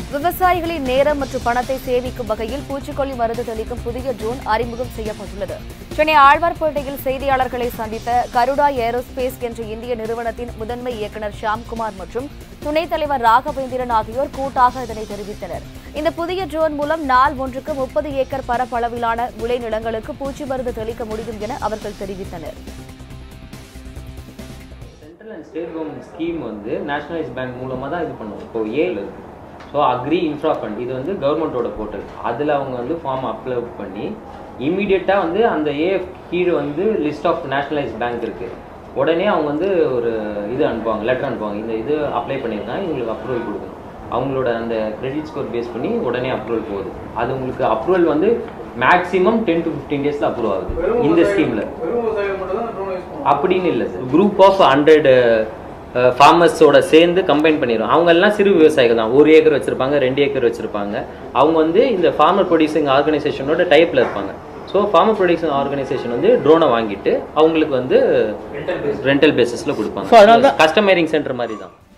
விவசாயிகளின் நேரம் மற்றும் பணத்தை சேமிக்கும் வகையில் பூச்சிக்கொல்லி மருந்து தெளிக்கும் புதிய ட்ரோன் அறிமுகம் செய்யப்பட்டுள்ளது சென்னை ஆழ்வார்பேட்டையில் செய்தியாளர்களை சந்தித்த கருடா ஏரோஸ்பேஸ் என்ற இந்திய நிறுவனத்தின் முதன்மை இயக்குநர் ஷியாம்குமார் மற்றும் துணைத் தலைவர் ராகவேந்திரன் ஆகியோர் கூட்டாக இதனை தெரிவித்தனர் இந்த புதிய ட்ரோன் மூலம் நாள் ஒன்றுக்கு முப்பது ஏக்கர் பரப்பளவிலான விளைநிலங்களுக்கு பூச்சி மருந்து தெளிக்க முடியும் என அவர்கள் தெரிவித்தனர் central and state government scheme வந்து நேஷனலைஸ் பேங்க் மூலமாக தான் இது பண்ணுவோம் இப்போ ஏல இருக்கு ஸோ அக்ரி இன்ஃப்ரா ஃபண்ட் இது வந்து கவர்மெண்ட்டோட போர்ட்டல் அதில் அவங்க வந்து ஃபார்ம் அப்ளை பண்ணி இமீடியட்டாக வந்து அந்த ஏஎஃப் கீழே வந்து லிஸ்ட் ஆஃப் நேஷனலைஸ் பேங்க் இருக்குது உடனே அவங்க வந்து ஒரு இது அனுப்புவாங்க லெட்டர் அனுப்புவாங்க இந்த இது அப்ளை பண்ணியிருக்காங்க இவங்களுக்கு அப்ரூவல் கொடுக்கணும் அவங்களோட அந்த கிரெடிட் ஸ்கோர் பேஸ் பண்ணி உடனே அப்ரூவல் போகுது அது உங்களுக்கு அப்ரூவல் வந்து மேக்ஸிமம் டென் டு ஃபிஃப்டீன் டேஸில் அப்ரூவ் ஆகுது இந்த ஸ்கீமில் வெறும் விவசாயிகள் மட்டும் தான் ட்ரோன் யூஸ் பண்ணுவாங்க அப்படின்னு இல்லை சார் குரூப் ஆஃப் ஹண்ட்ரட் ஃபார்மர்ஸோட சேர்ந்து கம்பைன் பண்ணிடும் அவங்க எல்லாம் சிறு விவசாயிகள் தான் ஒரு ஏக்கர் வச்சிருப்பாங்க ரெண்டு ஏக்கர் வச்சிருப்பாங்க அவங்க வந்து இந்த ஃபார்மர் ப்ரொடியூசிங் ஆர்கனைசேஷனோட டைப்ல இருப்பாங்க ஸோ ஃபார்மர் ப்ரொடியூசிங் ஆர்கனைசேஷன் வந்து ட்ரோனை வாங்கிட்டு அவங்களுக்கு வந்து ரெண்டல் பேசிஸில் கொடுப்பாங்க கஸ்டமைரிங் சென்டர் மாதிரி தான்